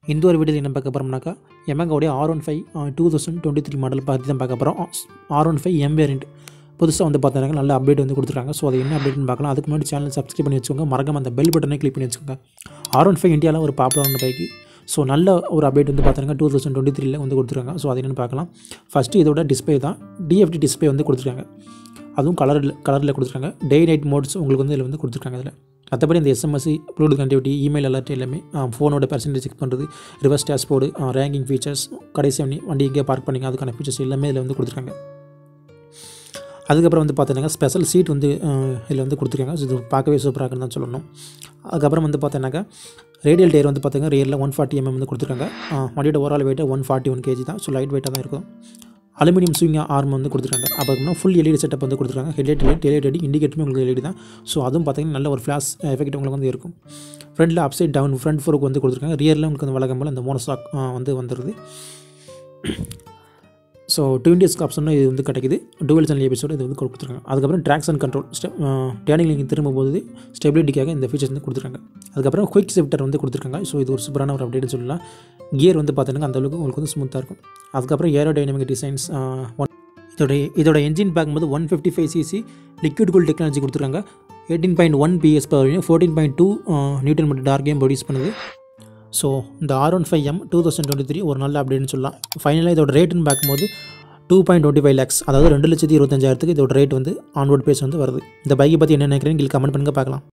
இந்த ஒரு வீடியோ என்ன பார்க்க போகிறோம்னாக்கா எமகாவுடைய R one five two thousand twenty three model பற்றி தான் பார்க்க போகிறோம் R one five M variant புதுசாக வந்து பார்த்தீங்கன்னா நல்ல அப்டேட் வந்து கொடுத்துருக்காங்க ஸோ அது என்ன அப்டேட்னு பார்க்கலாம் அதுக்கு முன்னாடி சேனல் சப்ஸ்கிரைப் பண்ணி வச்சுக்கோங்க மறக்காம அந்த பெல் பட்டனை கிளிக் பண்ணி வச்சுக்கோங்க ஆர் ஒன் ஃபைவ் இந்தியாவில் ஒரு பாப்புலரான பைக்கு ஸோ நல்ல ஒரு அப்டேட் வந்து பார்த்தீங்கன்னா டூ தௌசண்ட் டுவெண்ட்டி த்ரீல வந்து கொடுத்துருக்காங்க ஸோ அது என்னென்னு பார்க்கலாம் ஃபஸ்ட்டு இதோட டிஸ்பிளே தான் டிஎஃப்டி டிஸ்பிளே வந்து கொடுத்துருக்காங்க அதுவும் கலரில் கலரில் கொடுத்துருக்காங்க டே நைட் மோட்ஸ் உங்களுக்கு வந்து இதில் வந்து கொடுத்துருக்காங்க இதில் மற்றபடி இந்த எஸ்எம்எஸ்சி ப்ளூடூத் கனெக்டிவிட்டி இமெயில் அலர்ட் எல்லாமே ஃபோனோட பர்சன்டேஜ் செக் பண்ணுறது ரிவர்ஸ் டேஷ்போர்டு ரேங்கிங் ஃபீச்சர்ஸ் கடைசி வண்டி வண்டி எங்கே பார்க் பண்ணிங்க அதுக்கான ஃபீச்சர்ஸ் எல்லாமே இதில் வந்து கொடுத்துருக்காங்க அதுக்கப்புறம் வந்து பார்த்தீங்கன்னா ஸ்பெஷல் சீட் வந்து இதில் வந்து கொடுத்துருக்காங்க ஸோ இது பார்க்கவே சூப்பராக இருக்குன்னு தான் சொல்லணும் அதுக்கப்புறம் வந்து பார்த்தீங்கன்னாக்கா ரேடியல் டயர் வந்து பார்த்தீங்கன்னா ரியலில் ஒன் ஃபார்ட்டி எம்எம் வந்து கொடுத்துருக்காங்க வண்டியோட overall weight one forty one KG தான் ஸோ லைட் வெயிட்டாக தான் இருக்கும் அலுமினியம் ஸ்விங் ஆர்ம் வந்து கொடுத்துருக்காங்க அப்புறம் ஃபுல் எல்இடி செட்டப் வந்து கொடுத்துருக்காங்க ஹெட்லைட் லைட் டெலிட் அடி இண்டிகேட்டருமே உங்களுக்கு எல்இடி தான் ஸோ அதுவும் பார்த்தீங்கன்னா நல்ல ஒரு ஃப்ளாஷ் எஃபெக்ட் உங்களுக்கு வந்து இருக்கும் ஃப்ரண்ட்டில் அப்சைட் டவுன் ஃப்ரண்ட் ஃபோருக்கு வந்து கொடுத்துருக்காங்க ரியரில் உங்களுக்கு வந்து வழக்கம் போல் இந்த மோனோஸ்டாக் வந்து வந்துடுது ஸோ டுவெண்ட்டி ஆப்ஷனும் இது வந்து கிடைக்குது டுவெல் சேனல் எபிசோடு இது வந்து கொடுத்துருக்காங்க அதுக்கப்புறம் ட்ராக்ஸ் அண்ட் கண்ட்ரோல் ஸ்டெ டேர்னிங் நீங்கள் திரும்பும்போது ஸ்டெபிலிட்டிக்காக இந்த ஃபீச்சர்ஸ் வந்து கொடுத்துருக்காங்க அதுக்கப்புறம் குயிக் ஷிஃப்டர் வந்து கொடுத்துருக்காங்க ஸோ இது ஒரு சூப்பரான ஒரு அப்டேட்னு சொல்லலாம் கியர் வந்து பார்த்தீங்கன்னா அந்தளவுக்கு உங்களுக்கு வந்து ஸ்மூத்தாக இருக்கும் அதுக்கப்புறம் ஏரோ டைனமிக் டிசைன்ஸ் ஒன் இதோட இதோட என்ஜின் பார்க்கும்போது one fifty five CC liquid cool technology கொடுத்துருக்காங்க eighteen point one PS power fourteen point two newton மட்டும் டார்க் கேம் ப்ரொடியூஸ் பண்ணுது ஸோ இந்த R one five M two thousand twenty three ஒரு நல்ல அப்டேட்னு சொல்லலாம் ஃபைனலாக இதோட ரேட்டுன்னு பார்க்கும்போது two point twenty five lakhs அதாவது ரெண்டு லட்சத்தி இருபத்தஞ்சாயிரத்துக்கு இதோட ரேட் வந்து ஆன்வோர்ட் பேஸ் வந்து வருது இந்த பைக்கை பற்றி என்ன நினைக்கிறேன் கமெண்ட் பண்ணுங்கள் பார்க்கலாம்